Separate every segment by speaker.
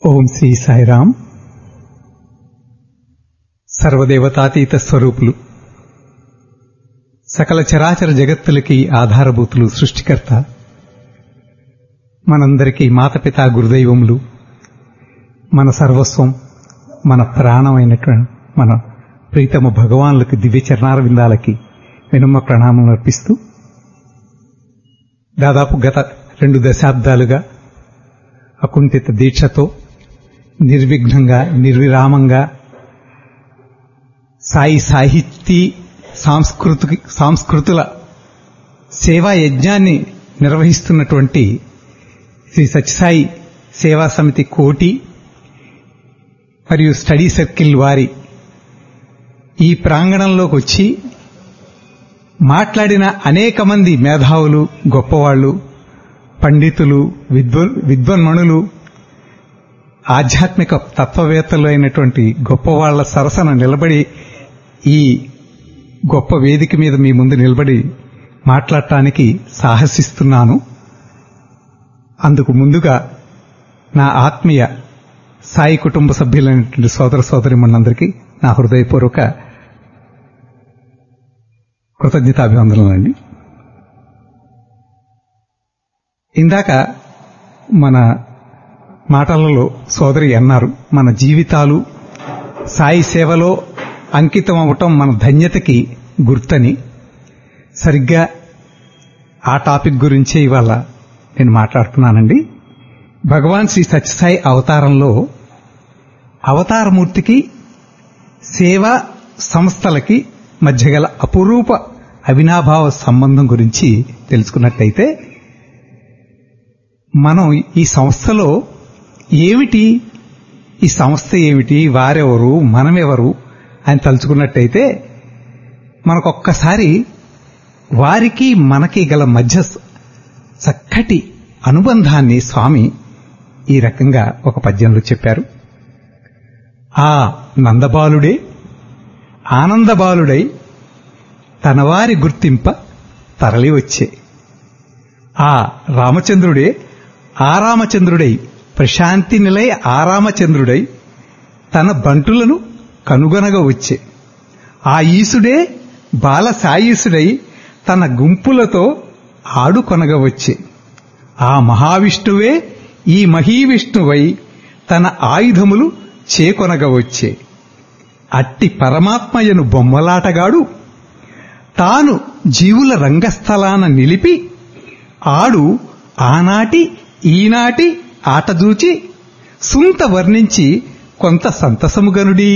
Speaker 1: ఓం శ్రీ సాయిరాం సర్వదేవతాతీత స్వరూపులు సకల చరాచర జగత్తులకి ఆధారభూతులు సృష్టికర్త మనందరికీ మాతపిత గురుదైవములు మన సర్వస్వం మన ప్రాణమైనటువంటి మన ప్రీతమ భగవానులకి దివ్య చరణారవిందాలకి వినమ్మ ప్రణామం అర్పిస్తూ దాదాపు గత రెండు దశాబ్దాలుగా అకుంఠిత దీక్షతో నిర్విఘ్నంగా నిర్విరామంగా సాయి సాహితీ సాంస్కృతి సాంస్కృతుల సేవా యజ్ఞాన్ని నిర్వహిస్తున్నటువంటి శ్రీ సత్యసాయి సేవా సమితి కోటి మరియు స్టడీ సర్కిల్ వారి ఈ ప్రాంగణంలోకి వచ్చి మాట్లాడిన అనేక మంది మేధావులు గొప్పవాళ్లు పండితులు విద్వ విద్వన్మణులు ఆధ్యాత్మిక తత్వవేత్తలు అయినటువంటి గొప్పవాళ్ల సరసన నిలబడి ఈ గొప్ప వేదిక మీద మీ ముందు నిలబడి మాట్లాడటానికి సాహసిస్తున్నాను అందుకు ముందుగా నా ఆత్మీయ సాయి కుటుంబ సభ్యులైనటువంటి సోదర సోదరి మనందరికీ నా హృదయపూర్వక కృతజ్ఞతాభివందనలండి ఇందాక మన మాటలలో సోదరి అన్నారు మన జీవితాలు సాయి సేవలో అంకితం అవటం మన ధన్యతకి గుర్తని సరిగ్గా ఆ టాపిక్ గురించే ఇవాళ నేను మాట్లాడుతున్నానండి భగవాన్ శ్రీ సత్యసాయి అవతారంలో అవతారమూర్తికి సేవా సంస్థలకి మధ్య గల అపురూప అవినాభావ సంబంధం గురించి తెలుసుకున్నట్టయితే మనం ఈ సంస్థలో ఏమిటి ఈ సంస్థ ఏమిటి వారెవరు మనమెవరు అని తలుచుకున్నట్టయితే మనకొక్కసారి వారికి మనకి గల మధ్య చక్కటి అనుబంధాన్ని స్వామి ఈ రకంగా ఒక పద్యంలో చెప్పారు ఆ నందబాలుడే ఆనందబాలుడై తనవారి గుర్తింప తరలి వచ్చే ఆ రామచంద్రుడే ఆరామచంద్రుడై ప్రశాంతి నిలయ ఆరామచంద్రుడై తన బంటులను కనుగొనగా వచ్చే ఆ ఈసుడే బాల సాయీసుడై తన గుంపులతో ఆడుకొనగా వచ్చే ఆ మహావిష్ణువే ఈ మహీవిష్ణువై తన ఆయుధములు చేకొనగా వచ్చే అట్టి పరమాత్మయను బొమ్మలాటగాడు తాను జీవుల రంగస్థలాన నిలిపి ఆడు ఆనాటి ఈనాటి ఆట చూచి సుంత వర్ణించి కొంత సంతసముగనుడి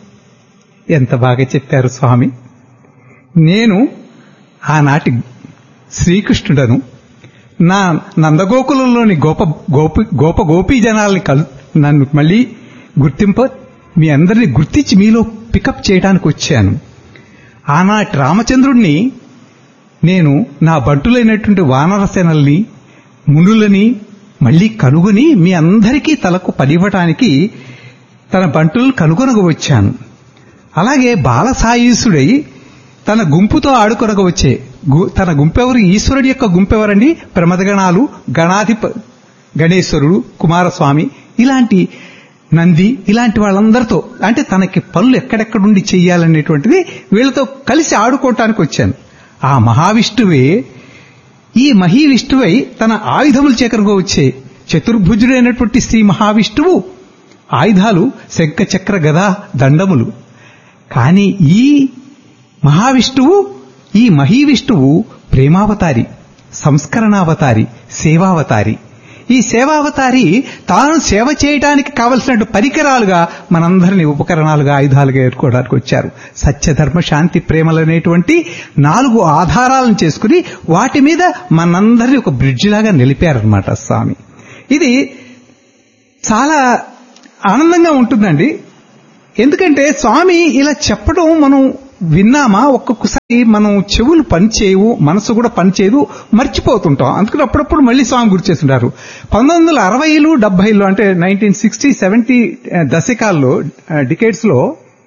Speaker 1: ఎంత బాగా చెప్పారు స్వామి నేను ఆనాటి శ్రీకృష్ణుడను నా నందగోకులంలోని గోప గోపి గోప గోపీ జనాల్ని కలు నన్ను మళ్ళీ గుర్తింప మీ అందరినీ గుర్తించి మీలో పికప్ చేయడానికి వచ్చాను ఆనాటి రామచంద్రుణ్ణి నేను నా బంటులైనటువంటి వానరసేనల్ని మునులని మళ్ళీ కనుగొని మీ అందరికీ తలకు పనివ్వటానికి తన బంటులను కనుగొనగా వచ్చాను అలాగే బాలసాయుసుడై తన గుంపుతో ఆడుకొనగా వచ్చే తన గుంపెవరు ఈశ్వరుడి యొక్క గుంపెవరండి ప్రమదగణాలు గణాధిప గణేశ్వరుడు కుమారస్వామి ఇలాంటి నంది ఇలాంటి వాళ్ళందరితో అంటే తనకి పనులు ఎక్కడెక్కడుండి చెయ్యాలనేటువంటిది వీళ్ళతో కలిసి ఆడుకోవటానికి వచ్చాను ఆ మహావిష్ణువే ఈ మహీవిష్ణువై తన ఆయుధములు చేకరుగా వచ్చే చతుర్భుజుడైనటువంటి శ్రీ మహావిష్ణువు ఆయుధాలు శంఖ చక్ర గదా దండములు కానీ ఈ మహావిష్ణువు ఈ మహీవిష్ణువు ప్రేమావతారి సంస్కరణావతారి సేవావతారి ఈ సేవావతారి తాను సేవ చేయడానికి కావలసిన పరికరాలుగా మనందరినీ ఉపకరణాలుగా ఆయుధాలుగా ఏర్కోవడానికి వచ్చారు సత్యధర్మ శాంతి ప్రేమలనేటువంటి నాలుగు ఆధారాలను చేసుకుని వాటి మీద మనందరినీ ఒక బ్రిడ్జ్ లాగా నిలిపారనమాట స్వామి ఇది చాలా ఆనందంగా ఉంటుందండి ఎందుకంటే స్వామి ఇలా చెప్పడం మనం విన్నామా ఒక్కొక్కసారి మనం చెవులు పనిచేయవు మనసు కూడా పనిచేయదు మర్చిపోతుంటాం అందుకని అప్పుడప్పుడు మళ్ళీ స్వామి గుర్తు చేస్తుంటారు పంతొమ్మిది వందల అరవైలు డెబ్బైలో అంటే నైన్టీన్ సిక్స్టీ సెవెంటీ దశకాల్లో డికేట్స్ లో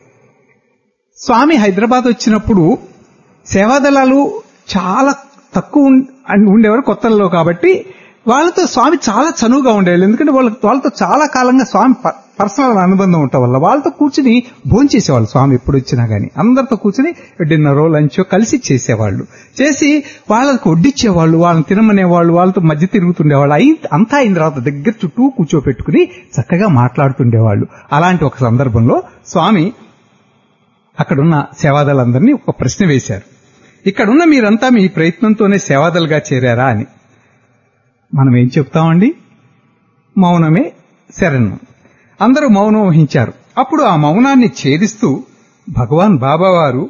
Speaker 1: స్వామి హైదరాబాద్ వచ్చినప్పుడు సేవాదళాలు చాలా తక్కువ ఉండేవారు కొత్తల్లో కాబట్టి వాళ్ళతో స్వామి చాలా చనువుగా ఉండేవాళ్ళు ఎందుకంటే వాళ్ళ వాళ్ళతో చాలా కాలంగా స్వామి ప- పర్సనల్ అనుబంధం ఉండటం వల్ల వాళ్ళతో కూర్చుని భోంచేసేవాళ్ళు స్వామి ఎప్పుడు వచ్చినా గానీ అందరితో కూర్చుని డిన్నరో లంచో కలిసి చేసేవాళ్ళు చేసి వాళ్ళకి వడ్డిచ్చేవాళ్ళు వాళ్ళని తినమనేవాళ్ళు వాళ్ళతో మధ్య తిరుగుతుండేవాళ్ళు అయి అంతా అయిన తర్వాత దగ్గర చుట్టూ కూర్చోపెట్టుకుని చక్కగా మాట్లాడుతుండేవాళ్ళు అలాంటి ఒక సందర్భంలో స్వామి అక్కడున్న సేవాదలందరినీ ఒక ప్రశ్న వేశారు ఇక్కడున్న మీరంతా మీ ప్రయత్నంతోనే సేవాదలుగా చేరారా అని మనం ఏం చెప్తామండి మౌనమే శరణం అందరూ మౌనం వహించారు అప్పుడు ఆ మౌనాన్ని ఛేదిస్తూ భగవాన్ బాబావారు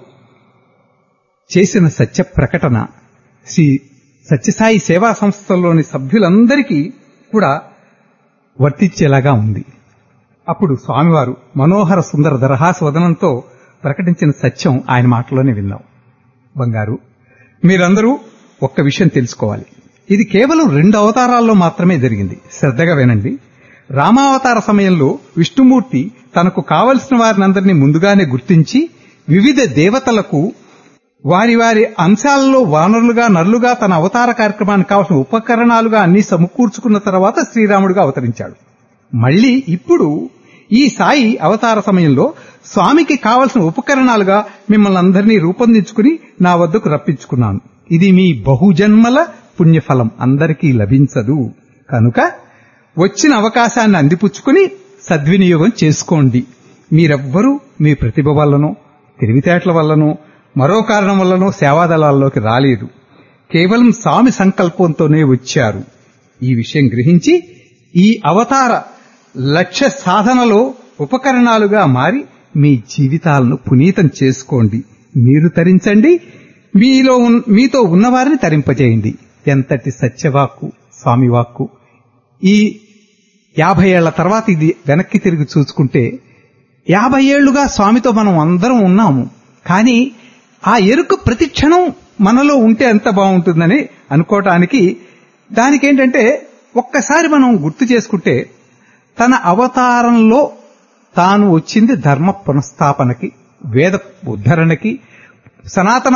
Speaker 1: చేసిన సత్య ప్రకటన శ్రీ సత్యసాయి సేవా సంస్థల్లోని సభ్యులందరికీ కూడా వర్తించేలాగా ఉంది అప్పుడు స్వామివారు మనోహర సుందర దరహాస వదనంతో ప్రకటించిన సత్యం ఆయన మాటలోనే విందాం బంగారు మీరందరూ ఒక్క విషయం తెలుసుకోవాలి ఇది కేవలం రెండు అవతారాల్లో మాత్రమే జరిగింది శ్రద్ధగా వినండి రామావతార సమయంలో విష్ణుమూర్తి తనకు కావలసిన వారినందరినీ ముందుగానే గుర్తించి వివిధ దేవతలకు వారి వారి అంశాలలో వానరులుగా నరులుగా తన అవతార కార్యక్రమానికి కావలసిన ఉపకరణాలుగా అన్ని సమకూర్చుకున్న తర్వాత శ్రీరాముడుగా అవతరించాడు మళ్ళీ ఇప్పుడు ఈ సాయి అవతార సమయంలో స్వామికి కావలసిన ఉపకరణాలుగా మిమ్మల్ని అందరినీ రూపొందించుకుని నా వద్దకు రప్పించుకున్నాను ఇది మీ బహుజన్మల పుణ్యఫలం అందరికీ లభించదు కనుక వచ్చిన అవకాశాన్ని అందిపుచ్చుకుని సద్వినియోగం చేసుకోండి మీరెవ్వరూ మీ ప్రతిభ వల్లనో తెలివితేటల వల్లనో మరో కారణం వల్లనో సేవాదళాల్లోకి రాలేదు కేవలం స్వామి సంకల్పంతోనే వచ్చారు ఈ విషయం గ్రహించి ఈ అవతార లక్ష్య సాధనలో ఉపకరణాలుగా మారి మీ జీవితాలను పునీతం చేసుకోండి మీరు తరించండి మీలో ఉన్- మీతో ఉన్నవారిని తరింపజేయండి ఎంతటి సత్యవాక్కు స్వామివాక్కు ఈ యాభై ఏళ్ల తర్వాత ఇది వెనక్కి తిరిగి చూసుకుంటే యాభై ఏళ్లుగా స్వామితో మనం అందరం ఉన్నాము కానీ ఆ ఎరుక ప్రతి క్షణం మనలో ఉంటే ఎంత బాగుంటుందని అనుకోవటానికి దానికేంటంటే ఒక్కసారి మనం గుర్తు చేసుకుంటే తన అవతారంలో తాను వచ్చింది ధర్మ పునఃస్థాపనకి వేద ఉద్ధరణకి సనాతన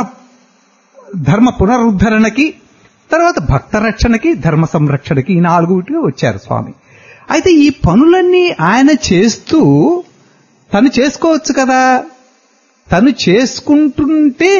Speaker 1: ధర్మ పునరుద్ధరణకి తర్వాత భక్త రక్షణకి ధర్మ సంరక్షణకి ఈ నాలుగుటిగా వచ్చారు స్వామి అయితే ఈ పనులన్నీ ఆయన చేస్తూ తను చేసుకోవచ్చు కదా తను చేసుకుంటుంటే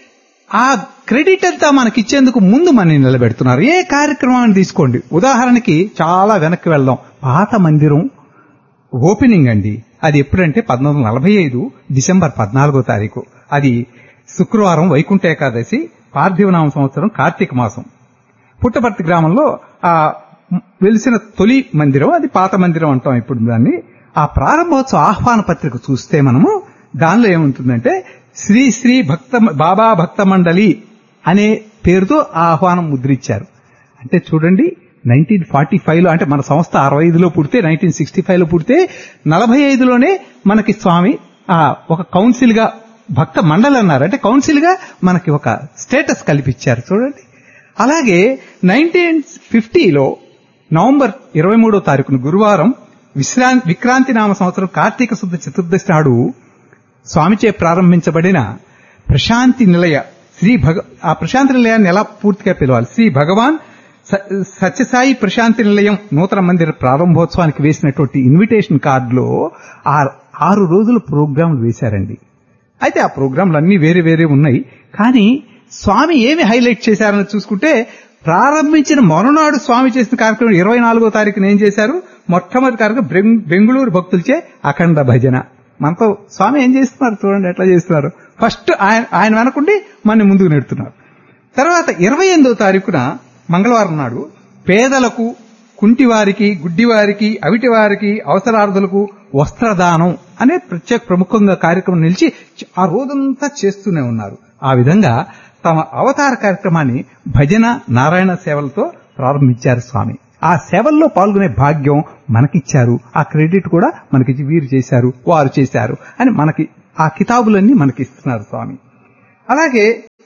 Speaker 1: ఆ క్రెడిట్ అంతా మనకిచ్చేందుకు ముందు మనని నిలబెడుతున్నారు ఏ కార్యక్రమాన్ని తీసుకోండి ఉదాహరణకి చాలా వెనక్కి వెళ్దాం పాత మందిరం ఓపెనింగ్ అండి అది ఎప్పుడంటే పంతొమ్మిది వందల నలభై ఐదు డిసెంబర్ పద్నాలుగో తారీఖు అది శుక్రవారం వైకుంఠ ఏకాదశి పార్థివనామ సంవత్సరం కార్తీక మాసం పుట్టపర్తి గ్రామంలో ఆ వెలిసిన తొలి మందిరం అది పాత మందిరం అంటాం ఇప్పుడు దాన్ని ఆ ప్రారంభోత్సవ ఆహ్వాన పత్రిక చూస్తే మనము దానిలో ఏముంటుందంటే శ్రీ శ్రీ భక్త బాబా భక్త మండలి అనే పేరుతో ఆ ఆహ్వానం ముద్రించారు అంటే చూడండి నైన్టీన్ ఫార్టీ ఫైవ్ లో అంటే మన సంస్థ అరవై ఐదులో పుడితే నైన్టీన్ సిక్స్టీ ఫైవ్ లో పుడితే నలభై ఐదులోనే మనకి స్వామి ఆ ఒక కౌన్సిల్ గా భక్త మండలి అన్నారు అంటే కౌన్సిల్ గా మనకి ఒక స్టేటస్ కల్పించారు చూడండి అలాగే నైన్టీన్ ఫిఫ్టీలో నవంబర్ ఇరవై మూడో తారీఖున గురువారం విశ్రాంతి విక్రాంతి నామ సంవత్సరం కార్తీక శుద్ధ చతుర్దశి నాడు స్వామిచే ప్రారంభించబడిన ప్రశాంతి నిలయ శ్రీ భగ ఆ ప్రశాంతి నిలయాన్ని ఎలా పూర్తిగా పిలవాలి శ్రీ భగవాన్ స- సత్యసాయి ప్రశాంతి నిలయం నూతన మందిర ప్రారంభోత్సవానికి వేసినటువంటి ఇన్విటేషన్ కార్డులో ఆ ఆరు రోజుల ప్రోగ్రాంలు వేశారండి అయితే ఆ ప్రోగ్రాంలు అన్ని వేరే వేరే ఉన్నాయి కానీ స్వామి ఏమి హైలైట్ చేశారని చూసుకుంటే ప్రారంభించిన మరునాడు స్వామి చేసిన కార్యక్రమం ఇరవై నాలుగో తారీఖున ఏం చేశారు మొట్టమొదటి కార్యక్రమం బెంగ్- బెంగుళూరు భక్తులచే అఖండ భజన మనతో స్వామి ఏం చేస్తున్నారు చూడండి ఎట్లా చేస్తున్నారు ఫస్ట్ ఆయన ఆయన వెనకుండి మన ముందుకు నెడుతున్నారు తర్వాత ఇరవై ఎనిమిదో తారీఖున మంగళవారం నాడు పేదలకు కుంటివారికి గుడ్డివారికి అవిటివారికి అవసరార్థులకు వస్త్రదానం అనే ప్రత్యేక ప్రముఖంగా కార్యక్రమం నిలిచి ఆ రోజంతా చేస్తూనే ఉన్నారు ఆ విధంగా తమ అవతార కార్యక్రమాన్ని భజన నారాయణ సేవలతో ప్రారంభించారు స్వామి ఆ సేవల్లో పాల్గొనే భాగ్యం మనకిచ్చారు ఆ క్రెడిట్ కూడా మనకి వీరు చేశారు వారు చేశారు అని మనకి ఆ కితాబులన్నీ మనకి ఇస్తున్నారు స్వామి అలాగే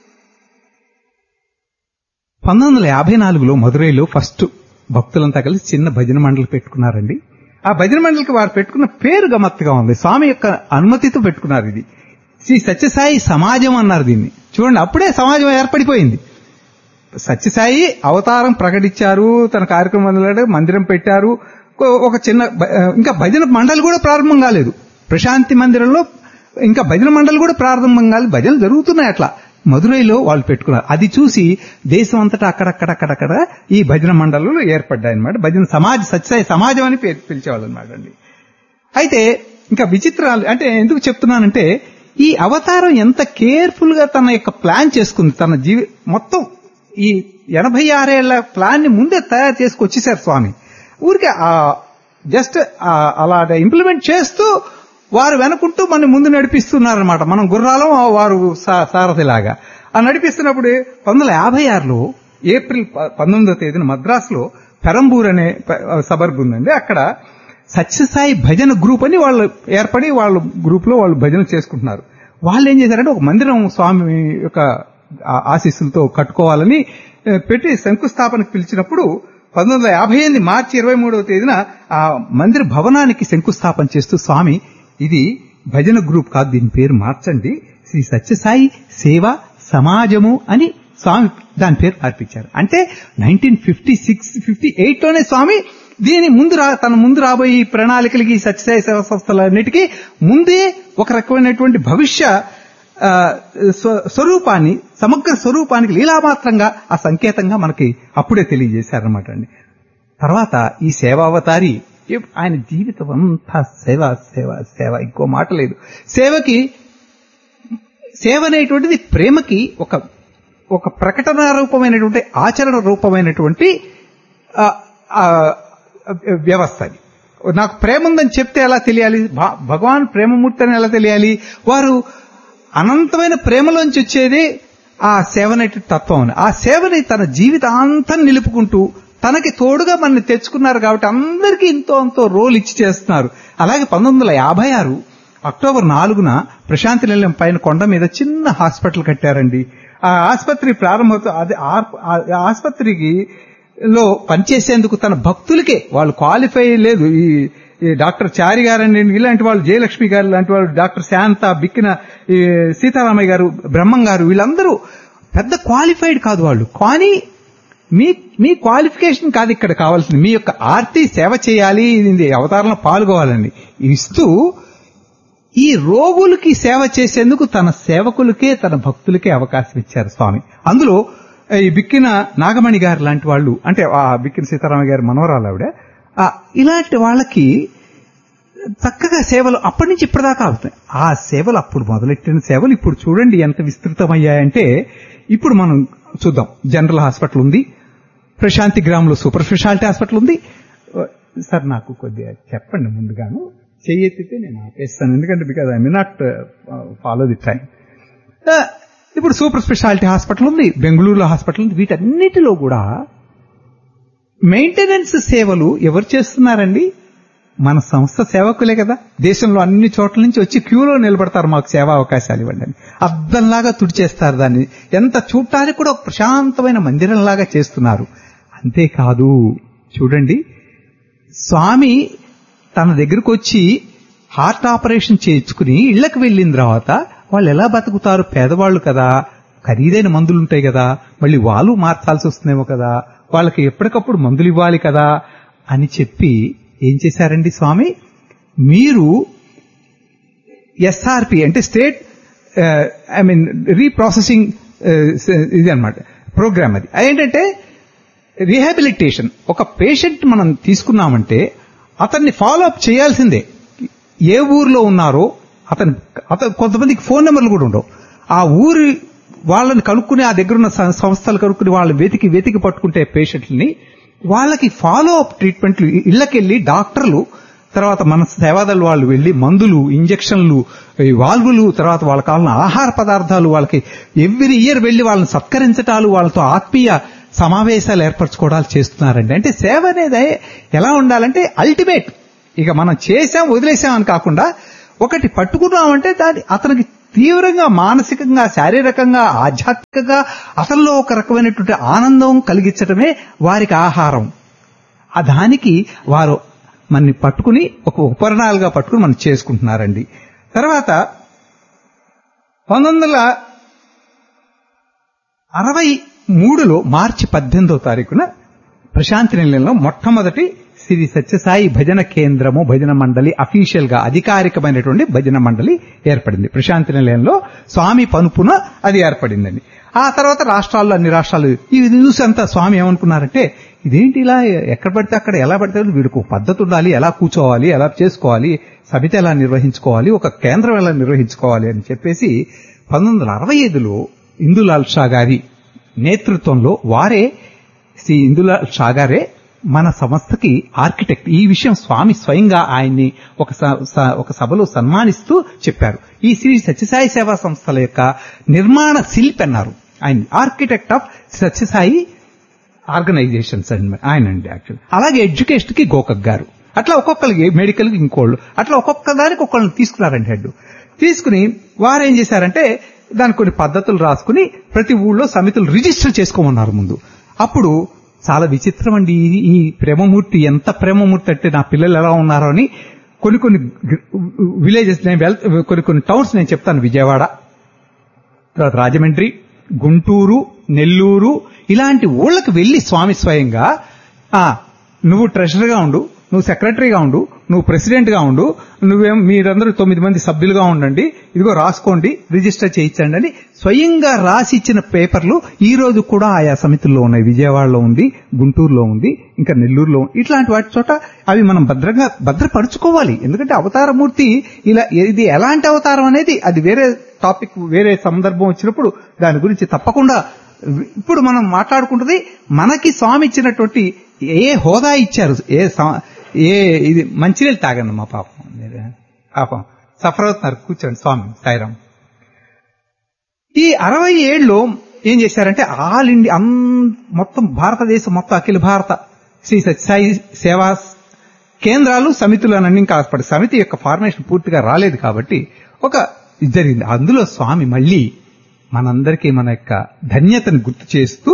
Speaker 1: పంతొమ్మిది వందల యాభై నాలుగులో మదురైలో ఫస్ట్ భక్తులంతా కలిసి చిన్న భజన మండలి పెట్టుకున్నారండి ఆ భజన మండలికి వారు పెట్టుకున్న పేరు గమ్మత్తుగా ఉంది స్వామి యొక్క అనుమతితో పెట్టుకున్నారు ఇది శ్రీ సత్యసాయి సమాజం అన్నారు దీన్ని చూడండి అప్పుడే సమాజం ఏర్పడిపోయింది సత్యసాయి అవతారం ప్రకటించారు తన కార్యక్రమం మొదలెట్టారు, మందిరం పెట్టారు ఒక- ఒక చిన్న భ- ఇంకా భజన మండలి కూడా ప్రారంభం కాలేదు ప్రశాంతి మందిరంలో ఇంకా భజన మండలి కూడా ప్రారంభం కాలేదు భజనలు జరుగుతున్నాయి అట్లా మదురైలో వాళ్ళు పెట్టుకున్నారు అది చూసి దేశం అంతటా అక్కడక్కడక్కడక్కడ ఈ భజన మండలు ఏర్పడ్డాయి అనమాట భజన సమాజ సత్యసాయి సమాజం అని పేరు పిలిచేవాళ్ళు అనమాట అండి అయితే ఇంకా విచిత్రాలు అంటే ఎందుకు చెప్తున్నానంటే ఈ అవతారం ఎంత కేర్ఫుల్ గా తన యొక్క ప్లాన్ చేసుకుంది తన జీవి మొత్తం ఈ ఎనభై ఆరేళ్ల ప్లాన్ ని ముందే తయారు చేసుకొచ్చేసారు స్వామి ఊరికే జస్ట్ అలా ఇంప్లిమెంట్ చేస్తూ వారు వెనుకుంటూ మన ముందు నడిపిస్తున్నారనమాట మనం గుర్రాలం వారు సా- సారథిలాగా ఆ నడిపిస్తున్నప్పుడు పంతొమ్మిది వందల యాభై ఆరులో ఏప్రిల్ ప- పంతొమ్మిదో తేదీన మద్రాసులో పెరంబూర్ అనే సబర్బ్ ఉందండి అక్కడ సత్యసాయి భజన గ్రూప్ అని వాళ్ళు ఏర్పడి వాళ్ళ గ్రూప్ లో వాళ్ళు భజన చేసుకుంటున్నారు వాళ్ళు ఏం చేశారంటే ఒక మందిరం స్వామి యొక్క ఆ- ఆశీస్సులతో కట్టుకోవాలని ఆ, పెట్టి శంకుస్థాపనకు పిలిచినప్పుడు పంతొమ్మిది వందల యాభై ఎనిమిది మార్చి ఇరవై మూడవ తేదీన ఆ మందిర భవనానికి శంకుస్థాపన చేస్తూ స్వామి ఇది భజన గ్రూప్ కాదు దీని పేరు మార్చండి శ్రీ సత్యసాయి సేవ సమాజము అని స్వామి దాని పేరు అర్పించారు అంటే nineteen fifty six fifty eight లోనే స్వామి దీని ముందు రా తన ముందు రాబోయే ఈ ప్రణాళికలకి సత్యసాయి సేవా సంస్థలన్నిటికీ ముందే ఒక రకమైనటువంటి భవిష్య ఆ, స్వ- స్వరూపాన్ని సమగ్ర స్వరూపానికి లీలామాత్రంగా ఆ సంకేతంగా మనకి అప్పుడే తెలియజేశారనమాట అండి తర్వాత ఈ సేవావతారి ఎప్- ఆయన జీవితం అంతా సేవ సేవ సేవ ఇంకో మాట లేదు సేవకి సేవ అనేటువంటిది ప్రేమకి ఒక ఒక ప్రకటన రూపమైనటువంటి ఆచరణ రూపమైనటువంటి ఆ, ఆ, వ్యవస్థ అది నాకు ప్రేమ ఉందని చెప్తే ఎలా తెలియాలి భ- భగవాన్ ప్రేమమూర్తి అని ఎలా తెలియాలి వారు అనంతమైన ప్రేమలోంచి వచ్చేది ఆ సేవనేటి తత్వం అని. ఆ సేవని తన జీవితాంతం నిలుపుకుంటూ తనకి తోడుగా మనని తెచ్చుకున్నారు కాబట్టి అందరికీ ఇంతో అంతో రోల్ ఇచ్చి చేస్తున్నారు అలాగే పంతొమ్మిది వందల యాభై ఆరు అక్టోబర్ నాలుగున ప్రశాంతి నిలయం పైన కొండ మీద చిన్న హాస్పిటల్ కట్టారండి ఆ ఆసుపత్రి ప్రారంభంతో అది ఆ- ఆ ఆసుపత్రికి లో పనిచేసేందుకు తన భక్తులకే వాళ్ళు క్వాలిఫై లేదు ఈ ఈ డాక్టర్ చారి గారండి ఇలాంటి వాళ్ళు జయలక్ష్మి గారు లాంటి వాళ్ళు డాక్టర్ శాంత బిక్కిన ఈ సీతారామయ్య గారు బ్రహ్మం గారు వీళ్ళందరూ పెద్ద క్వాలిఫైడ్ కాదు వాళ్ళు కానీ మీ మీ క్వాలిఫికేషన్ కాదు ఇక్కడ కావాల్సింది మీ యొక్క ఆర్తి సేవ చేయాలి ఇది అవతారంలో పాల్గొవాలండి ఇస్తూ ఈ రోగులకి సేవ చేసేందుకు తన సేవకులకే తన భక్తులకే అవకాశం ఇచ్చారు స్వామి అందులో ఈ బిక్కిన నాగమణి గారు లాంటి వాళ్ళు అంటే ఆ బిక్కిన సీతారామ గారి మనవరాలు ఆవిడ ఆ, ఇలాంటి వాళ్ళకి చక్కగా సేవలు అప్పటి నుంచి ఇప్పటిదాకా అవుతాయి ఆ సేవలు అప్పుడు మొదలెట్టిన సేవలు ఇప్పుడు చూడండి ఎంత విస్తృతమయ్యాయంటే ఇప్పుడు మనం చూద్దాం జనరల్ హాస్పిటల్ ఉంది ప్రశాంతి గ్రామంలో సూపర్ స్పెషాలిటీ హాస్పిటల్ ఉంది సార్ నాకు కొద్దిగా చెప్పండి ముందుగాను చెయ్యెత్తితే నేను ఆపేస్తాను ఎందుకంటే because I me not follow the time ఇప్పుడు సూపర్ స్పెషాలిటీ హాస్పిటల్ ఉంది బెంగళూరులో హాస్పిటల్ ఉంది వీటన్నిటిలో కూడా మెయింటెనెన్స్ సేవలు ఎవరు చేస్తున్నారండి మన సంస్థ సేవకులే కదా దేశంలో అన్ని చోట్ల నుంచి వచ్చి క్యూలో నిలబడతారు మాకు సేవా అవకాశాలు ఇవ్వండి అని అద్దంలాగా తుడిచేస్తారు దాన్ని ఎంత చూడటానికి కూడా ఒక ప్రశాంతమైన మందిరంలాగా చేస్తున్నారు అంతేకాదు చూడండి స్వామి తన దగ్గరకు వచ్చి హార్ట్ ఆపరేషన్ చేయించుకుని ఇళ్లకు వెళ్ళిన తర్వాత వాళ్ళు ఎలా బతుకుతారు పేదవాళ్ళు కదా ఖరీదైన మందులు ఉంటాయి కదా మళ్ళీ వాళ్ళు మార్చాల్సి వస్తుందేమో కదా వాళ్ళకి ఎప్పటికప్పుడు మందులు ఇవ్వాలి కదా అని చెప్పి ఏం చేశారండి స్వామి మీరు ఎస్ఆర్పి అంటే స్టేట్ ఐ మీన్ రీప్రాసెసింగ్ ఇది అనమాట ప్రోగ్రామ్ అది ఏంటంటే రీహాబిలిటేషన్ ఒక పేషెంట్ మనం తీసుకున్నామంటే అతన్ని ఫాలో అప్ చేయాల్సిందే ఏ ఊర్లో ఉన్నారో అతను అతను కొంతమందికి ఫోన్ నెంబర్లు కూడా ఉండవు ఆ ఊరి వాళ్ళని కనుక్కుని ఆ దగ్గర ఉన్న సం- సంస్థలు కనుక్కుని వాళ్ళు వెతికి వెతికి పట్టుకుంటే పేషెంట్లని వాళ్ళకి ఫాలో అప్ ట్రీట్మెంట్లు ఇళ్లకెళ్ళి డాక్టర్లు తర్వాత మన సేవాదలు వాళ్ళు వెళ్లి మందులు ఇంజక్షన్లు ఈ వాల్వులు తర్వాత వాళ్ళకి కావాలన్న ఆహార పదార్థాలు వాళ్ళకి ఎవ్రీ ఇయర్ వెళ్లి వాళ్ళని సత్కరించటాలు వాళ్ళతో ఆత్మీయ సమావేశాలు ఏర్పరచుకోవడాలు చేస్తున్నారండి అంటే సేవ అనేది ఎలా ఉండాలంటే అల్టిమేట్ ఇక మనం చేసాం వదిలేసాం అని కాకుండా ఒకటి పట్టుకున్నామంటే దాని అతనికి తీవ్రంగా మానసికంగా శారీరకంగా ఆధ్యాత్మికంగా అతనిలో ఒక రకమైనటువంటి ఆనందం కలిగించడమే వారికి ఆహారం ఆ దానికి వారు మనని పట్టుకుని ఒక ఉపకరణాలుగా పట్టుకుని మనం చేసుకుంటున్నారండి తర్వాత పంతొమ్మిది వందల అరవై మూడులో మార్చి పద్దెనిమిదవ తారీఖున ప్రశాంతి నిలయంలో మొట్టమొదటి శ్రీ సత్యసాయి భజన కేంద్రము భజన మండలి అఫీషియల్ గా అధికారికమైనటువంటి భజన మండలి ఏర్పడింది ప్రశాంతి నిలయంలో స్వామి పనుపున అది ఏర్పడిందండి ఆ తర్వాత రాష్ట్రాల్లో అన్ని రాష్ట్రాలు ఇది చూసి అంతా స్వామి ఏమనుకున్నారంటే ఇదేంటి ఇలా ఎక్కడ పడితే అక్కడ ఎలా పడితే వీడికి ఒక పద్ధతి ఉండాలి ఎలా కూర్చోవాలి ఎలా చేసుకోవాలి సమితి ఎలా నిర్వహించుకోవాలి ఒక కేంద్రం ఎలా నిర్వహించుకోవాలి అని చెప్పేసి పంతొమ్మిది వందల అరవై ఐదులో ఇందులాల్ షా గారి నేతృత్వంలో వారే శ్రీ ఇందులాల్ షా గారే మన సంస్థకి ఆర్కిటెక్ట్ ఈ విషయం స్వామి స్వయంగా ఆయన్ని ఒక స- స- ఒక సభలో సన్మానిస్తూ చెప్పారు ఈ శ్రీ సత్యసాయి సేవా సంస్థల యొక్క నిర్మాణ శిల్పి అన్నారు ఆయన ఆర్కిటెక్ట్ ఆఫ్ సత్యసాయి ఆర్గనైజేషన్స్ అండి ఆయన అండి యాక్చువల్ అలాగే ఎడ్యుకేషన్ కి గోకక్ గారు అట్లా ఒక్కొక్కరికి మెడికల్ కి ఇంకోళ్ళు అట్లా ఒక్కొక్క దానికి ఒక్కళ్ళని తీసుకున్నారండి హెడ్ తీసుకుని వారు ఏం చేశారంటే దానికి కొన్ని పద్ధతులు రాసుకుని ప్రతి ఊళ్ళో సమితులు రిజిస్టర్ చేసుకోమన్నారు ముందు అప్పుడు చాలా విచిత్రం అండి ఈ- ఈ ప్రేమమూర్తి ఎంత ప్రేమమూర్తి అంటే నా పిల్లలు ఎలా ఉన్నారో అని కొన్ని కొన్ని విలేజెస్ నేను వెల్ కొన్ని కొన్ని టౌన్స్ నేను చెప్తాను విజయవాడ తర్వాత రాజమండ్రి గుంటూరు నెల్లూరు ఇలాంటి ఊళ్ళకి వెళ్లి స్వామి స్వయంగా ఆ నువ్వు ట్రెషరర్గా ఉండు నువ్వు సెక్రటరీగా ఉండు నువ్వు ప్రెసిడెంట్గా ఉండు నువ్వేం మీరందరూ తొమ్మిది మంది సభ్యులుగా ఉండండి ఇదిగో రాసుకోండి రిజిస్టర్ చేయించండి అని స్వయంగా రాసి ఇచ్చిన పేపర్లు ఈ రోజు కూడా ఆయా సమితుల్లో ఉన్నాయి విజయవాడలో ఉంది గుంటూరులో ఉంది ఇంకా నెల్లూరులో ఉంది. ఇట్లాంటి వాటి చోట అవి మనం భద్రంగా భద్రపరుచుకోవాలి ఎందుకంటే అవతారమూర్తి ఇలా ఇది ఎలాంటి అవతారం అనేది అది వేరే టాపిక్ వేరే సందర్భం వచ్చినప్పుడు దాని గురించి తప్పకుండా ఇప్పుడు మనం మాట్లాడుకుంటుంది మనకి స్వామి ఇచ్చినటువంటి ఏ హోదా ఇచ్చారు ఏ స- ఏ ఇది మంచినీళ్ళు తాగండి మా పాపం మీరు పాపం సఫర్ అవుతున్నారు కూర్చోండి స్వామి సాయిరాం ఈ అరవై ఏళ్ళలో ఏం చేశారంటే ఆల్ ఇండియా అన్- మొత్తం భారతదేశం మొత్తం అఖిల భారత శ్రీ సత్యసాయి సేవా కేంద్రాలు సమితులు అని ఇంకా అప్పటి సమితి యొక్క ఫార్మేషన్ పూర్తిగా రాలేదు కాబట్టి ఒక ఇది జరిగింది అందులో స్వామి మళ్ళీ మనందరికీ మన యొక్క ధన్యతను గుర్తు చేస్తూ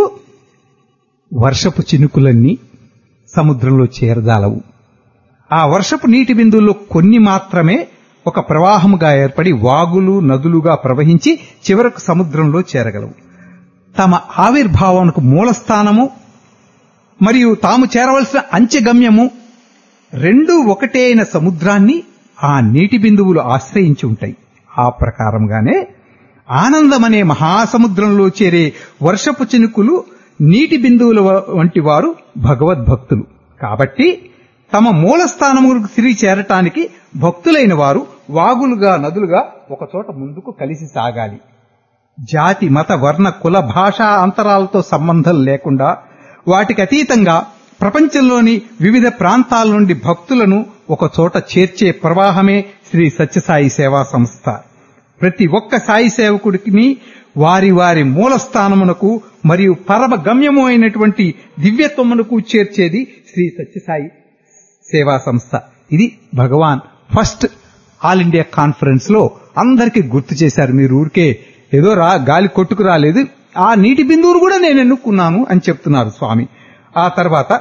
Speaker 1: వర్షపు చినుకులన్నీ సముద్రంలో చేరజాలవు ఆ వర్షపు నీటి బిందువుల్లో కొన్ని మాత్రమే ఒక ప్రవాహముగా ఏర్పడి వాగులు నదులుగా ప్రవహించి చివరకు సముద్రంలో చేరగలవు తమ ఆవిర్భావనకు మూలస్థానము మరియు తాము చేరవలసిన అంచెగమ్యము రెండూ ఒకటే అయిన సముద్రాన్ని ఆ నీటి బిందువులు ఆశ్రయించి ఉంటాయి ఆ ప్రకారంగానే ఆనందమనే మహాసముద్రంలో చేరే వర్షపు చినుకులు నీటి బిందువుల వ- వంటి వారు భగవద్భక్తులు కాబట్టి తమ మూలస్థానములకు తిరిగి చేరటానికి భక్తులైన వారు వాగులుగా నదులుగా ఒకచోట ముందుకు కలిసి సాగాలి జాతి మత వర్ణ కుల భాషా అంతరాలతో సంబంధం లేకుండా వాటికి అతీతంగా ప్రపంచంలోని వివిధ ప్రాంతాల నుండి భక్తులను ఒక చోట చేర్చే ప్రవాహమే శ్రీ సత్యసాయి సేవా సంస్థ ప్రతి ఒక్క సాయి సేవకుడికి వారి వారి మూలస్థానమునకు మరియు పరమ గమ్యము అయినటువంటి దివ్యత్వమునకు చేర్చేది శ్రీ సత్యసాయి సేవా సంస్థ ఇది Bhagwan first all India conference లో అందరికీ గుర్తు చేశారు మీరు ఊరికే ఏదో రా గాలి కొట్టుకు రాలేదు ఆ నీటి బిందువును కూడా నేను ఎన్నుకున్నాను అని చెప్తున్నారు స్వామి ఆ తర్వాత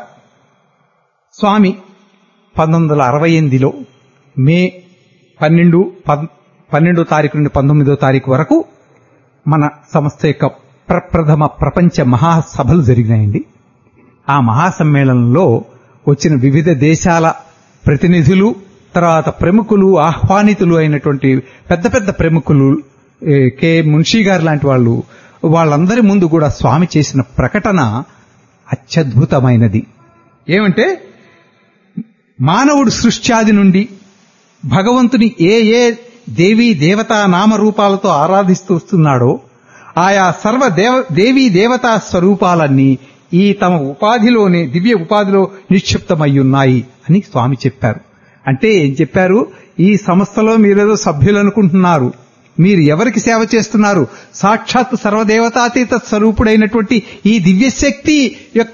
Speaker 1: స్వామి పంతొమ్మిది వందల అరవై ఎనిమిదిలో మే పన్నెండు పద్- పన్నెండో తారీఖు నుండి పంతొమ్మిదో తారీఖు వరకు మన సంస్థ యొక్క ప్రప్రథమ ప్రపంచ మహాసభలు జరిగినాయండి ఆ మహాసమ్మేళనంలో వచ్చిన వివిధ దేశాల ప్రతినిధులు తర్వాత ప్రముఖులు ఆహ్వానితులు అయినటువంటి పెద్ద పెద్ద ప్రముఖులు ఏ, కె మున్షీ గారు లాంటి వాళ్ళు వాళ్ళందరి ముందు కూడా స్వామి చేసిన ప్రకటన అత్యద్భుతమైనది ఏమంటే మానవుడు సృష్ట్యాది నుండి భగవంతుని ఏ ఏ దేవీ దేవతా నామరూపాలతో ఆరాధిస్తూ వస్తున్నాడో ఆయా సర్వ దేవ దేవీ దేవతా స్వరూపాలన్నీ ఈ తమ ఉపాధిలోనే దివ్య ఉపాధిలో నిక్షిప్తమయ్యున్నాయి అని స్వామి చెప్పారు అంటే ఏం చెప్పారు ఈ సంస్థలో మీరేదో సభ్యులు అనుకుంటున్నారు మీరు ఎవరికి సేవ చేస్తున్నారు సాక్షాత్ సర్వదేవతాతీత స్వరూపుడైనటువంటి ఈ దివ్యశక్తి యొక్క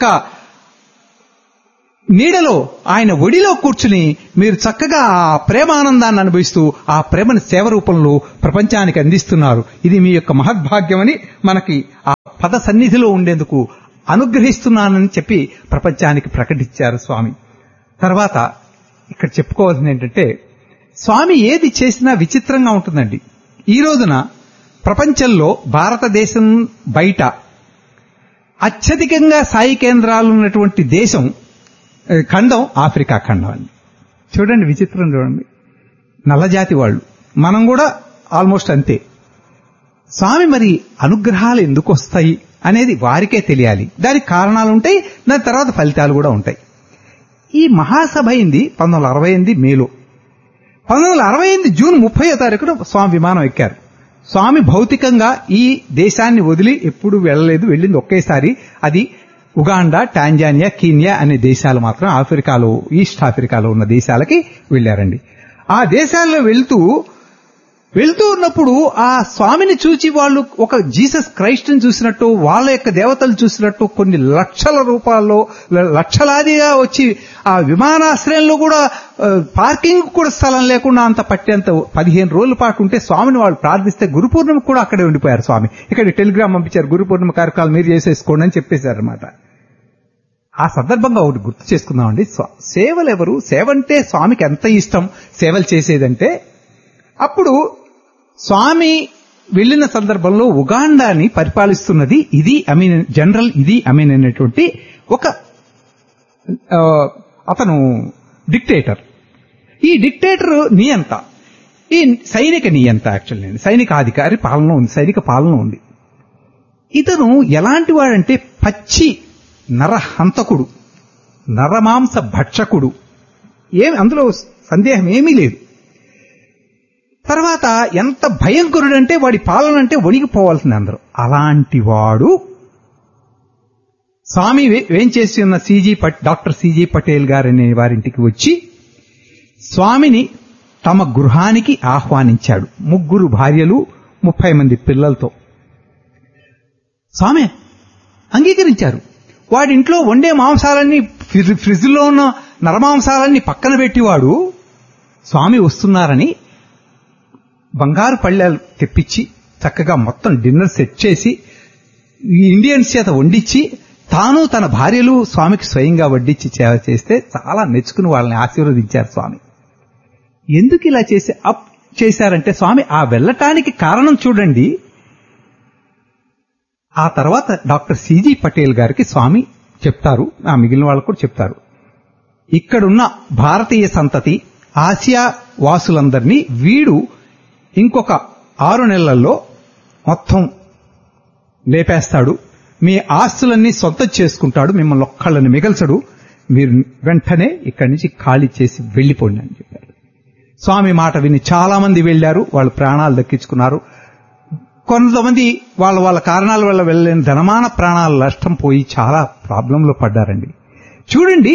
Speaker 1: నీడలో ఆయన ఒడిలో కూర్చుని మీరు చక్కగా ఆ ప్రేమానందాన్ని అనుభవిస్తూ ఆ ప్రేమను సేవ రూపంలో ప్రపంచానికి అందిస్తున్నారు ఇది మీ యొక్క మహద్భాగ్యమని మనకి ఆ పద సన్నిధిలో ఉండేందుకు అనుగ్రహిస్తున్నానని చెప్పి ప్రపంచానికి ప్రకటించారు స్వామి తర్వాత ఇక్కడ చెప్పుకోవాల్సింది ఏంటంటే స్వామి ఏది చేసినా విచిత్రంగా ఉంటుందండి ఈ రోజున ప్రపంచంలో భారతదేశం బయట అత్యధికంగా సాయి కేంద్రాలు ఉన్నటువంటి దేశం ఏ, ఖండం ఆఫ్రికా ఖండం అండి చూడండి విచిత్రం చూడండి నల్లజాతి వాళ్ళు మనం కూడా ఆల్మోస్ట్ అంతే స్వామి మరి అనుగ్రహాలు ఎందుకు వస్తాయి అనేది వారికే తెలియాలి దానికి కారణాలు ఉంటాయి దాని తర్వాత ఫలితాలు కూడా ఉంటాయి ఈ మహాసభ అయింది పంతొమ్మిది వందల అరవై ఎనిమిది మేలో పంతొమ్మిది వందల అరవై ఎనిమిది జూన్ ముప్పై తారీఖున స్వామి విమానం ఎక్కారు స్వామి భౌతికంగా ఈ దేశాన్ని వదిలి ఎప్పుడు వెళ్ళలేదు వెళ్ళింది ఒకేసారి అది ఉగాండా టాంజానియా కీనియా అనే దేశాలు మాత్రం ఆఫ్రికాలో ఈస్ట్ ఆఫ్రికాలో ఉన్న దేశాలకి వెళ్ళారండి ఆ దేశాల్లో వెళ్తూ వెళ్తూ ఉన్నప్పుడు ఆ స్వామిని చూచి వాళ్ళు ఒక జీసస్ క్రైస్ట్ ని చూసినట్టు వాళ్ళ యొక్క దేవతలు చూసినట్టు కొన్ని లక్షల రూపాయల్లో ల- లక్షలాదిగా వచ్చి ఆ విమానాశ్రయంలో కూడా ఆ, పార్కింగ్ కూడా స్థలం లేకుండా అంత పట్టేంత పదిహేను రోజుల పాటు ఉంటే స్వామిని వాళ్ళు ప్రార్థిస్తే గురు పూర్ణిమ కూడా అక్కడే ఉండిపోయారు స్వామి ఇక్కడ టెలిగ్రామ్ పంపించారు గురు పూర్ణిమ కార్యక్రమాలు మీరు చేసేసుకోండి అని చెప్పేశారు అనమాట ఆ సందర్భంగా ఒకటి గుర్తు చేసుకుందామండి స్వ- సేవలు ఎవరు సేవ అంటే స్వామికి ఎంత ఇష్టం సేవలు చేసేదంటే అప్పుడు స్వామి వెళ్ళిన సందర్భంలో ఉగాండాని పరిపాలిస్తున్నది ఇది అమీన్ జనరల్ ఇది అమీన్ అనేటువంటి ఒక ఆ, అతను డిక్టేటర్ ఈ డిక్టేటర్ నియంత ఈ సైనిక నియంత యాక్చువల్లీ సైనిక అధికారి పాలన ఉంది సైనిక పాలన ఉంది ఇతను ఎలాంటి వాడంటే పచ్చి నరహంతకుడు నరమాంస భక్షకుడు ఏమి అందులో సందేహం ఏమీ లేదు తర్వాత ఎంత భయంకరుడంటే వాడి పాలన అంటే వణిగిపోవాల్సింది అందరూ అలాంటి వాడు స్వామి వే- వేంచేసి ఉన్న సీజీ పట్ డాక్టర్ సీజీ పటేల్ గారు అనే వారింటికి వచ్చి స్వామిని తమ గృహానికి ఆహ్వానించాడు ముగ్గురు భార్యలు ముప్పై మంది పిల్లలతో స్వామి అంగీకరించారు వాడింట్లో వండే మాంసాలన్నీ ఫ్రిజ్- ఫ్రిడ్జ్లో ఉన్న నరమాంసాలన్నీ పక్కన పెట్టివాడు స్వామి వస్తున్నారని బంగారు పళ్ళెలు తెప్పించి చక్కగా మొత్తం డిన్నర్ సెట్ చేసి ఈ ఇండియన్స్ చేత వండించి తాను తన భార్యలు స్వామికి స్వయంగా వడ్డించి సేవ చేస్తే చాలా మెచ్చుకుని వాళ్ళని ఆశీర్వదించారు స్వామి ఎందుకు ఇలా చేసి అప్ చేశారంటే స్వామి ఆ వెళ్ళటానికి కారణం చూడండి ఆ తర్వాత డాక్టర్ సిజి పటేల్ గారికి స్వామి చెప్తారు ఆ మిగిలిన వాళ్ళకు కూడా చెప్తారు ఇక్కడున్న భారతీయ సంతతి ఆసియా వాసులందరినీ వీడు ఇంకొక ఆరు నెలల్లో మొత్తం లేపేస్తాడు మీ ఆస్తులన్నీ సొంతం చేసుకుంటాడు మిమ్మల్ని ఒక్కళ్ళని మిగల్చడు మీరు వెంటనే ఇక్కడి నుంచి ఖాళీ చేసి వెళ్లిపోండి అని చెప్పారు స్వామి మాట విని చాలా మంది వెళ్లారు వాళ్ళు ప్రాణాలు దక్కించుకున్నారు కొంతమంది వాళ్ళ వాళ్ళ కారణాల వల్ల వెళ్ళలేని ధనమాన ప్రాణాల నష్టం పోయి చాలా ప్రాబ్లంలో పడ్డారండి చూడండి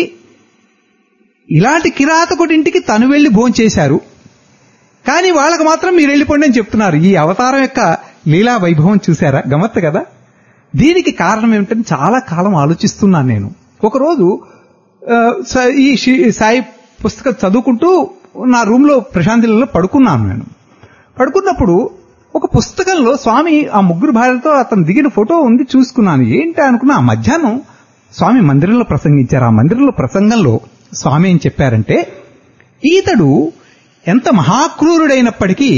Speaker 1: ఇలాంటి కిరాతకుడింటికి తను వెళ్లి భోంచేశారు కానీ వాళ్ళకి మాత్రం మీరు వెళ్ళిపోండి అని చెప్తున్నారు ఈ అవతారం యొక్క లీలా వైభవం చూశారా గమత్తు కదా దీనికి కారణం ఏమిటని చాలా కాలం ఆలోచిస్తున్నాను నేను ఒకరోజు ఆ, స- ఈ షి- సాయి పుస్తకం చదువుకుంటూ నా రూమ్ లో ప్రశాంతిలో పడుకున్నాను నేను పడుకున్నప్పుడు ఒక పుస్తకంలో స్వామి ఆ ముగ్గురు భార్యలతో అతను దిగిన ఫోటో ఉంది చూసుకున్నాను ఏంటి అనుకున్నా ఆ మధ్యాహ్నం స్వామి మందిరంలో ప్రసంగించారు ఆ మందిరంలో ప్రసంగంలో స్వామి ఏం చెప్పారంటే ఈతడు ఎంత మహాక్రూరుడైనప్పటికీ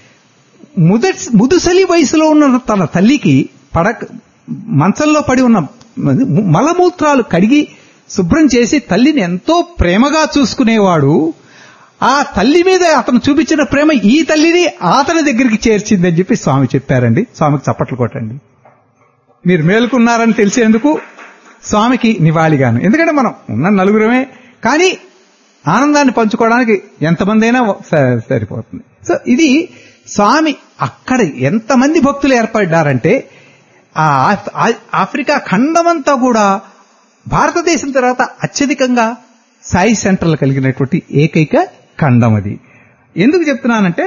Speaker 1: ముదట్ ముదుసలి వయసులో ఉన్న తన తల్లికి పడక మంచంలో పడి ఉన్న మలమూత్రాలు కడిగి శుభ్రం చేసి తల్లిని ఎంతో ప్రేమగా చూసుకునేవాడు ఆ తల్లి మీద అతను చూపించిన ప్రేమ ఈ తల్లిని అతని దగ్గరికి చేర్చిందని చెప్పి స్వామి చెప్పారండి స్వామికి చప్పట్లు కొట్టండి మీరు మేలుకున్నారని తెలిసేందుకు స్వామికి నివాళిగాను ఎందుకంటే మనం ఉన్న నలుగురమే కానీ ఆనందాన్ని పంచుకోవడానికి ఎంతమంది అయినా స- సరిపోతుంది సో ఇది స్వామి అక్కడ ఎంతమంది భక్తులు ఏర్పడ్డారంటే ఆ ఆఫ్- ఆ- ఆఫ్రికా ఖండమంతా కూడా భారతదేశం తర్వాత అత్యధికంగా సాయి సెంటర్లు కలిగినటువంటి ఏకైక ఖండం అది ఎందుకు చెప్తున్నానంటే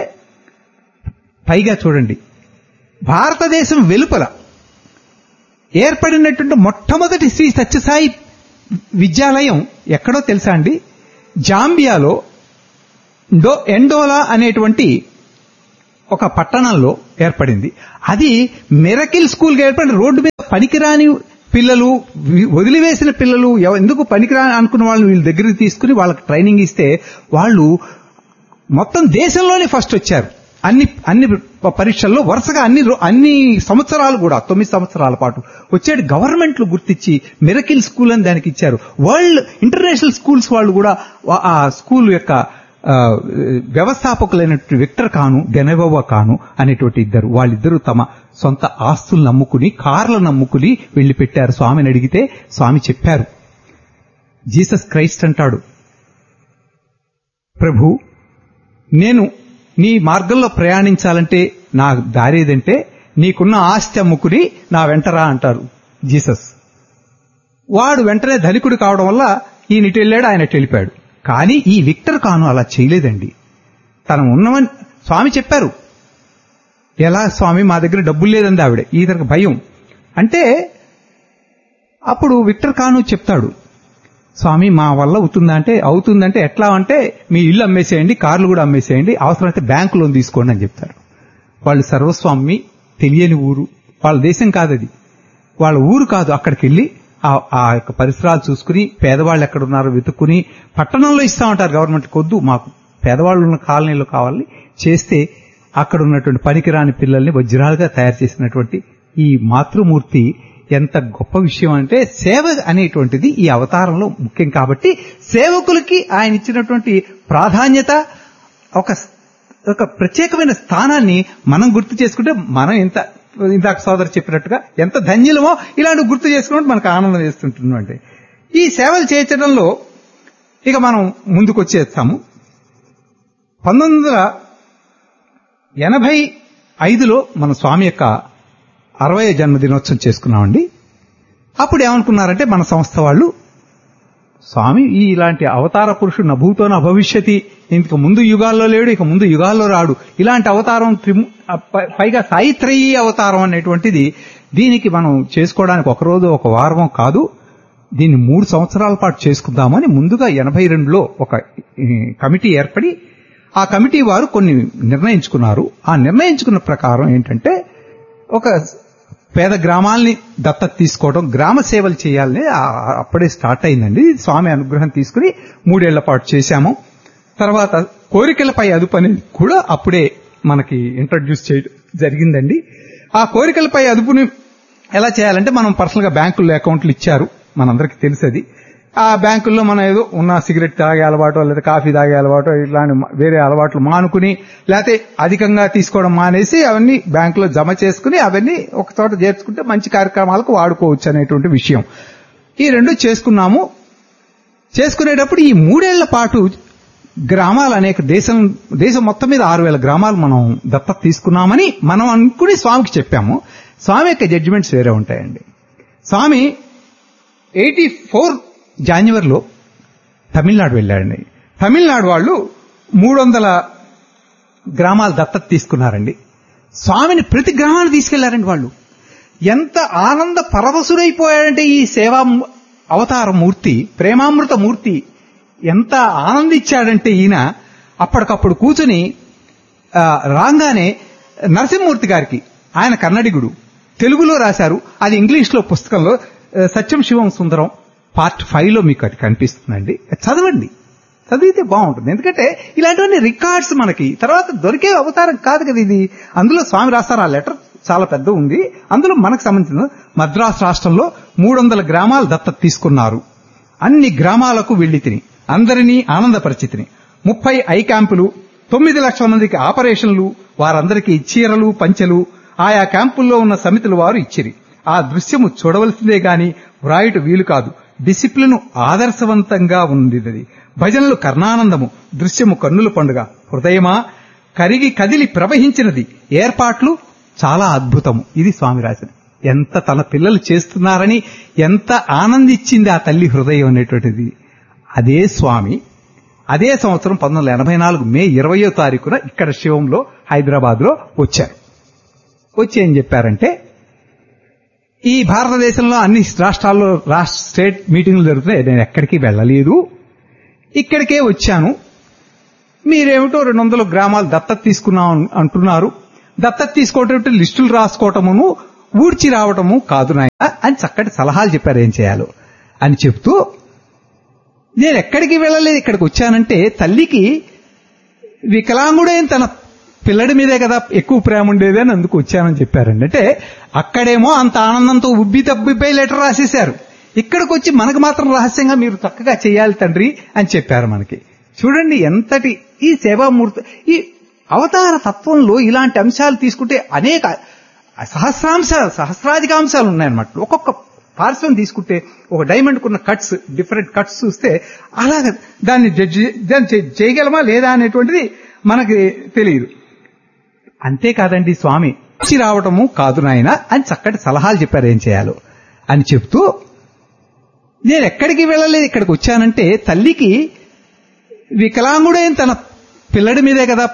Speaker 1: పైగా చూడండి భారతదేశం వెలుపల ఏర్పడినటువంటి మొట్టమొదటి శ్రీ సత్యసాయి విద్యాలయం ఎక్కడో తెలుసా అండి జాంబియాలో డో ఎండోలా అనేటువంటి ఒక పట్టణంలో ఏర్పడింది అది మెరకిల్ స్కూల్గా ఏర్పడి రోడ్డు మీద పనికిరాని పిల్లలు వి- వదిలివేసిన పిల్లలు ఎవ- ఎందుకు పనికిరాని అనుకున్న వాళ్ళని వీళ్ళ దగ్గరికి తీసుకుని వాళ్ళకి ట్రైనింగ్ ఇస్తే వాళ్ళు మొత్తం దేశంలోనే ఫస్ట్ వచ్చారు అన్ని అన్ని పరీక్షల్లో వరుసగా అన్ని రో- అన్ని సంవత్సరాలు కూడా తొమ్మిది సంవత్సరాల పాటు వచ్చేటి గవర్నమెంట్లు గుర్తించి మిరకిల్ స్కూల్ అని దానికి ఇచ్చారు వరల్డ్ ఇంటర్నేషనల్ స్కూల్స్ వాళ్ళు కూడా వా- ఆ స్కూల్ యొక్క ఆ, వ్యవస్థాపకులైనటువంటి విక్టర్ కాను గెనెవోవా కాను అనేటువంటి ఇద్దరు వాళ్ళిద్దరూ తమ సొంత ఆస్తులు నమ్ముకుని కార్లను నమ్ముకుని వెళ్లి పెట్టారు స్వామిని అడిగితే స్వామి చెప్పారు జీసస్ క్రైస్ట్ అంటాడు ప్రభు నేను నీ మార్గంలో ప్రయాణించాలంటే నా దారి ఏదంటే నీకున్న ఆస్తి అమ్ముకుని నా వెంటరా అంటారు జీసస్ వాడు వెంటనే ధనికుడు కావడం వల్ల ఈయన ఇటు వెళ్ళాడు ఆయన ఇటు వెళ్ళిపోయాడు కానీ ఈ విక్టర్ కాను అలా చేయలేదండి తను ఉన్నవని స్వామి చెప్పారు ఎలా స్వామి మా దగ్గర డబ్బులు లేదండి ఆవిడ ఈతనికి భయం అంటే అప్పుడు విక్టర్ కాను చెప్తాడు స్వామి మా వల్ల అవుతుందా అంటే అవుతుందంటే ఎట్లా అంటే మీ ఇల్లు అమ్మేసేయండి కార్లు కూడా అమ్మేసేయండి అవసరమైతే బ్యాంకు లోన్ తీసుకోండి అని చెప్తారు వాళ్ళు సర్వస్వామి తెలియని ఊరు వాళ్ళ దేశం కాదు అది వాళ్ళ ఊరు కాదు అక్కడికి వెళ్ళి ఆ- ఆ యొక్క పరిసరాలు చూసుకుని పేదవాళ్ళు ఎక్కడున్నారో వెతుక్కుని పట్టణంలో ఇస్తా ఉంటారు గవర్నమెంట్ కొద్దు మాకు పేదవాళ్ళు ఉన్న కాలనీలో కావాలి చేస్తే అక్కడ ఉన్నటువంటి పనికిరాని పిల్లల్ని వజ్రాలుగా తయారు చేసినటువంటి ఈ మాతృమూర్తి ఎంత గొప్ప విషయం అంటే సేవ అనేటువంటిది ఈ అవతారంలో ముఖ్యం కాబట్టి సేవకులకి ఆయన ఇచ్చినటువంటి ప్రాధాన్యత ఒక ఒక ప్రత్యేకమైన స్థానాన్ని మనం గుర్తు చేసుకుంటే మనం ఎంత ఇందాక సోదరు చెప్పినట్టుగా ఎంత ధన్యులమో ఇలాంటి గుర్తు చేసుకుంటే మనకు ఆనందం వేస్తుంటున్నాం అంటే ఈ సేవలు చేయించడంలో ఇక మనం ముందుకు వచ్చేస్తాము పంతొమ్మిది వందల ఎనభై ఐదులో మన స్వామి యొక్క అరవై జన్మదినోత్సవం చేసుకున్నామండి అప్పుడు ఏమనుకున్నారంటే మన సంస్థ వాళ్ళు స్వామి ఈ ఇలాంటి అవతార పురుషుడు నభూతో భవిష్యతి ఇంతకు ముందు యుగాల్లో లేడు ఇక ముందు యుగాల్లో రాడు ఇలాంటి అవతారం త్రిము- ఆ పై- పైగా సాయిత్రయీ అవతారం అనేటువంటిది దీనికి మనం చేసుకోవడానికి ఒక రోజు ఒక వారం కాదు దీన్ని మూడు సంవత్సరాల పాటు చేసుకుందామని ముందుగా ఎనభై రెండులో ఒక ఈ, కమిటీ ఏర్పడి ఆ కమిటీ వారు కొన్ని నిర్ణయించుకున్నారు ఆ నిర్ణయించుకున్న ప్రకారం ఏంటంటే ఒక పేద గ్రామాల్ని దత్తత తీసుకోవడం గ్రామ సేవలు చేయాలని ఆ- అప్పుడే స్టార్ట్ అయిందండి స్వామి అనుగ్రహం తీసుకుని మూడేళ్ల పాటు చేశాము తర్వాత కోరికలపై అదుపు అనేది కూడా అప్పుడే మనకి ఇంట్రడ్యూస్ చేయడం జరిగిందండి ఆ కోరికలపై అదుపుని ఎలా చేయాలంటే మనం పర్సనల్ గా బ్యాంకుల్లో అకౌంట్లు ఇచ్చారు మనందరికీ తెలుసది ఆ బ్యాంకుల్లో మనం ఏదో ఉన్న సిగరెట్ తాగే అలవాటు లేదా కాఫీ తాగే అలవాటు ఇట్లాంటి మ- వేరే అలవాట్లు మానుకుని లేకపోతే అధికంగా తీసుకోవడం మానేసి అవన్నీ బ్యాంకులో జమ చేసుకుని అవన్నీ ఒక చోట చేర్చుకుంటే మంచి కార్యక్రమాలకు వాడుకోవచ్చు అనేటువంటి విషయం ఈ రెండు చేసుకున్నాము చేసుకునేటప్పుడు ఈ మూడేళ్ల పాటు గ్రామాలు అనేక దేశం దేశం మొత్తం మీద ఆరు వేల గ్రామాలు మనం దత్తత తీసుకున్నామని మనం అనుకుని స్వామికి చెప్పాము స్వామి యొక్క జడ్జిమెంట్స్ వేరే ఉంటాయండి స్వామి ఎయిటీ ఫోర్ జాన్యువరిలో తమిళనాడు వెళ్ళాడండి తమిళనాడు వాళ్ళు మూడు వందల గ్రామాలు దత్తత తీసుకున్నారండి స్వామిని ప్రతి గ్రామాన్ని తీసుకెళ్లారండి వాళ్ళు ఎంత ఆనంద పరవశుడైపోయాడంటే ఈ సేవా ము- అవతార మూర్తి ప్రేమామృత మూర్తి ఎంత ఆనందించాడంటే ఈయన అప్పటికప్పుడు కూర్చుని ఆ, రాగానే నరసింహమూర్తి గారికి ఆయన కన్నడిగుడు తెలుగులో రాశారు అది ఇంగ్లీష్ లో పుస్తకంలో ఆ, సత్యం శివం సుందరం పార్ట్ ఫైవ్ లో మీకు అది కనిపిస్తుందండి చదవండి చదివితే బాగుంటుంది ఎందుకంటే ఇలాంటివన్నీ రికార్డ్స్ మనకి తర్వాత దొరికే అవతారం కాదు కదా ఇది అందులో స్వామి రాస్తారు ఆ లెటర్ చాలా పెద్ద ఉంది అందులో మనకు సంబంధించిన మద్రాస్ రాష్ట్రంలో మూడు వందల గ్రామాలు దత్తత తీసుకున్నారు అన్ని గ్రామాలకు వెళ్లి తిని అందరినీ ఆనందపరిచితిని ముప్పై ఐ క్యాంపులు తొమ్మిది లక్షల మందికి ఆపరేషన్లు వారందరికీ చీరలు పంచెలు ఆయా క్యాంపుల్లో ఉన్న సమితులు వారు ఇచ్చిరి ఆ దృశ్యము చూడవలసిందే గాని వ్రాయుట వీలు కాదు డిసిప్లిన్ ఆదర్శవంతంగా ఉంది భజనలు కర్ణానందము దృశ్యము కన్నుల పండుగ హృదయమా కరిగి కదిలి ప్రవహించినది ఏర్పాట్లు చాలా అద్భుతము ఇది స్వామి రాసిన ఎంత తన పిల్లలు చేస్తున్నారని ఎంత ఆనందించింది ఆ తల్లి హృదయం అనేటువంటిది అదే స్వామి అదే సంవత్సరం పంతొమ్మిది వందల ఎనభై నాలుగు మే ఇరవయో తారీఖున ఇక్కడ శివంలో హైదరాబాద్ లో వచ్చారు వచ్చి ఏం చెప్పారంటే ఈ భారతదేశంలో అన్ని రాష్ట్రాల్లో రాష్ట్ర స్టేట్ మీటింగ్లు జరుగుతున్నాయి నేను ఎక్కడికి వెళ్ళలేదు ఇక్కడికే వచ్చాను మీరేమిటో రెండు వందల గ్రామాలు దత్తత తీసుకున్నాం అంటున్నారు దత్తత తీసుకోవటం లిస్టులు రాసుకోవటమును ఊడ్చి రావటము కాదు నాయన అని చక్కటి సలహాలు చెప్పారు ఏం చేయాలో అని చెప్తూ నేను ఎక్కడికి వెళ్ళలేదు ఇక్కడికి వచ్చానంటే తల్లికి వికలాంగుడైన తన పిల్లడి మీదే కదా ఎక్కువ ప్రేమ ఉండేది అని అందుకు వచ్చానని చెప్పారండి అంటే అక్కడేమో అంత ఆనందంతో ఉబ్బి తబ్బిపోయి లెటర్ రాసేశారు ఇక్కడికి వచ్చి మనకు మాత్రం రహస్యంగా మీరు చక్కగా చేయాలి తండ్రి అని చెప్పారు మనకి చూడండి ఎంతటి ఈ సేవామూర్తి ఈ అవతార తత్వంలో ఇలాంటి అంశాలు తీసుకుంటే అనేక సహస్రాంశాలు సహస్రాధిక అంశాలు ఉన్నాయన్నమాట ఒక్కొక్క పార్శ్వం తీసుకుంటే ఒక డైమండ్ కున్న కట్స్ డిఫరెంట్ కట్స్ చూస్తే అలాగ దాన్ని జడ్జి దాన్ని చే- చేయగలమా లేదా అనేటువంటిది మనకి తెలియదు అంతేకాదండి స్వామి వచ్చి రావటము కాదు నాయన అని చక్కటి సలహాలు చెప్పారు ఏం చేయాలో అని చెప్తూ నేను ఎక్కడికి వెళ్ళలేదు ఇక్కడికి వచ్చానంటే తల్లికి వికలాంగుడైన తన పిల్లడి మీదే కదా